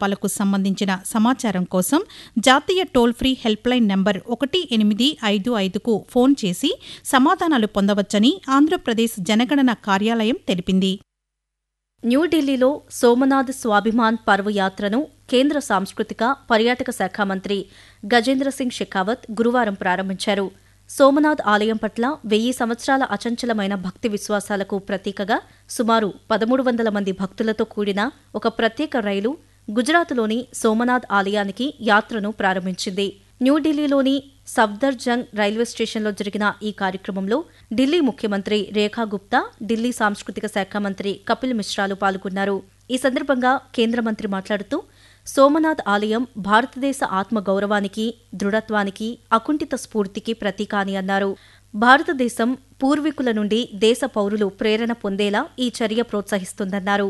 కార్యకలాపాలకు సంబంధించిన సమాచారం కోసం జాతీయ toll free helpline number ఒకటి ఎనిమిది ఐదు ఐదుకు ఫోన్ చేసి సమాధానాలు పొందవచ్చని ఆంధ్రప్రదేశ్ జనగణన కార్యాలయం తెలిపింది న్యూఢిల్లీలో సోమనాథ్ స్వాభిమాన్ పర్వ్ యాత్రను కేంద్ర సాంస్కృతిక పర్యాటక శాఖ మంత్రి గజేంద్ర సింగ్ షెకావత్ గురువారం ప్రారంభించారు సోమనాథ్ ఆలయం పట్ల వెయ్యి సంవత్సరాల అచంచలమైన భక్తి విశ్వాసాలకు ప్రతీకగా సుమారు పదమూడు వందల మంది భక్తులతో కూడిన ఒక ప్రత్యేక రైలు గుజరాత్లోని సోమనాథ్ ఆలయానికి యాత్రను ప్రారంభించింది న్యూఢిల్లీలోని సఫ్దర్జంగ్ రైల్వే స్టేషన్లో జరిగిన ఈ కార్యక్రమంలో ఢిల్లీ ముఖ్యమంత్రి రేఖా గుప్తా ఢిల్లీ సాంస్కృతిక శాఖ మంత్రి కపిల్ మిశ్రాలు పాల్గొన్నారు ఈ సందర్భంగా కేంద్ర మంత్రి మాట్లాడుతూ సోమనాథ్ ఆలయం భారతదేశ ఆత్మ గౌరవానికి దృఢత్వానికి అకుంఠిత స్ఫూర్తికి ప్రతీక అని అన్నారు భారతదేశం పూర్వీకుల నుండి దేశ పౌరులు ప్రేరణ పొందేలా ఈ చర్య ప్రోత్సహిస్తుందన్నారు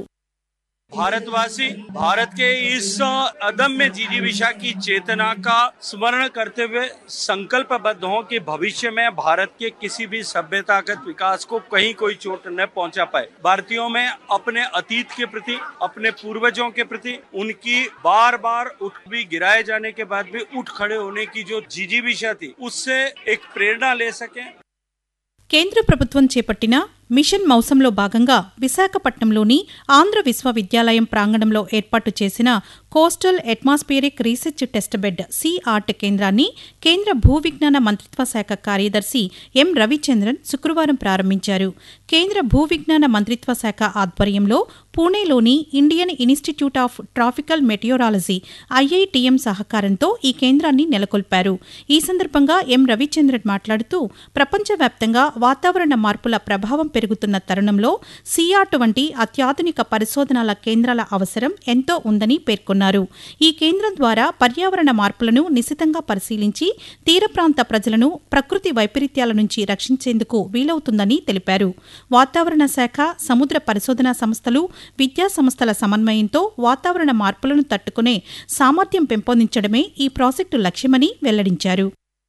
भारतवासी भारत के इस अदम्य जिजीविषा की चेतना का स्मरण करते हुए संकल्पबद्ध हों कि भविष्य में भारत के किसी भी सभ्यतागत विकास को कहीं कोई चोट न पहुंचा पाए भारतीयों में अपने अतीत के प्रति अपने पूर्वजों के प्रति उनकी बार बार उठ भी गिराए जाने के बाद भी उठ खड़े होने की जो जिजीविषा थी उससे एक प्रेरणा ले सकें కేంద్ర ప్రభుత్వం చేపట్టిన మిషన్ మౌసంలో భాగంగా విశాఖపట్నంలోని ఆంధ్ర విశ్వవిద్యాలయం ప్రాంగణంలో ఏర్పాటు చేసిన coastal atmospheric research test bed C art కేంద్రాన్ని కేంద్ర భూ విజ్ఞాన మంత్రిత్వ శాఖ కార్యదర్శి ఎం రవిచంద్రన్ శుక్రవారం ప్రారంభించారు కేంద్ర భూ విజ్ఞాన మంత్రిత్వ శాఖ ఆధ్వర్యంలో పూణేలోని Indian institute of tropical meteorology IITM సహకారంతో ఈ కేంద్రాన్ని నెలకొల్పారు ఈ సందర్భంగా ఎం రవిచంద్రన్ మాట్లాడుతూ ప్రపంచవ్యాప్తంగా వాతావరణ మార్పుల ప్రభావం పెరుగుతున్న తరుణంలో సియాట్ వంటి అత్యాధునిక పరిశోధనల కేంద్రాల అవసరం ఎంతో ఉందని పేర్కొన్నారు ఈ కేంద్రం ద్వారా పర్యావరణ మార్పులను నిశితంగా పరిశీలించి తీర ప్రాంత ప్రజలను ప్రకృతి వైపరీత్యాల నుంచి రక్షించేందుకు వీలవుతుందని తెలిపారు వాతావరణ శాఖ సముద్ర పరిశోధనా సంస్థలు విద్యా సంస్థల సమన్వయంతో వాతావరణ మార్పులను తట్టుకునే సామర్థ్యం పెంపొందించడమే ఈ ప్రాజెక్టు లక్ష్యమని వెల్లడించారు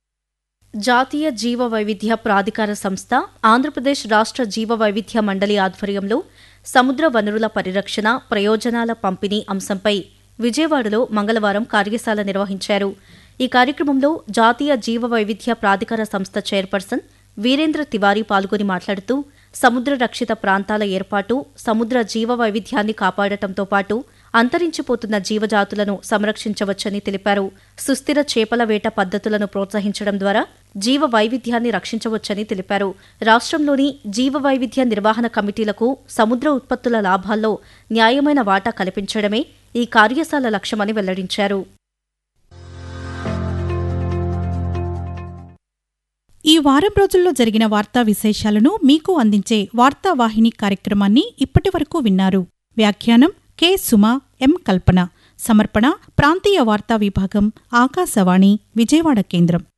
జాతీయ జీవ వైవిధ్య ప్రాధికార సంస్థ ఆంధ్రప్రదేశ్ రాష్ట్ర జీవ వైవిధ్య మండలి ఆధ్వర్యంలో సముద్ర వనరుల పరిరక్షణ ప్రయోజనాల పంపిణీ అంశంపై విజయవాడలో మంగళవారం కార్యశాల నిర్వహించారు ఈ కార్యక్రమంలో జాతీయ జీవ వైవిధ్య ప్రాధికార సంస్థ చైర్పర్సన్ వీరేంద్ర తివారీ పాల్గొని మాట్లాడుతూ సముద్ర రక్షిత ప్రాంతాల ఏర్పాటు సముద్ర జీవ వైవిధ్యాన్ని కాపాడటంతో పాటు అంతరించిపోతున్న జీవజాతులను సంరక్షించవచ్చని తెలిపారు సుస్థిర చేపల వేట పద్ధతులను ప్రోత్సహించడం ద్వారా జీవ వైవిధ్యాన్ని రక్షించవచ్చని తెలిపారు రాష్ట్రంలోని జీవ వైవిధ్య నిర్వహణ కమిటీలకు సముద్ర ఉత్పత్తుల లాభాల్లో న్యాయమైన వాటా కల్పించడమే ఈ కార్యశాల లక్ష్యమని వెల్లడించారు ఈ వారం రోజుల్లో జరిగిన వార్తా విశేషాలను మీకు అందించే వార్తావాహిని కార్యక్రమాన్ని ఇప్పటి వరకు విన్నారు వ్యాఖ్యానం కె సుమ ఎం కల్పన సమర్పణ ప్రాంతీయ వార్తా విభాగం ఆకాశవాణి విజయవాడ కేంద్రం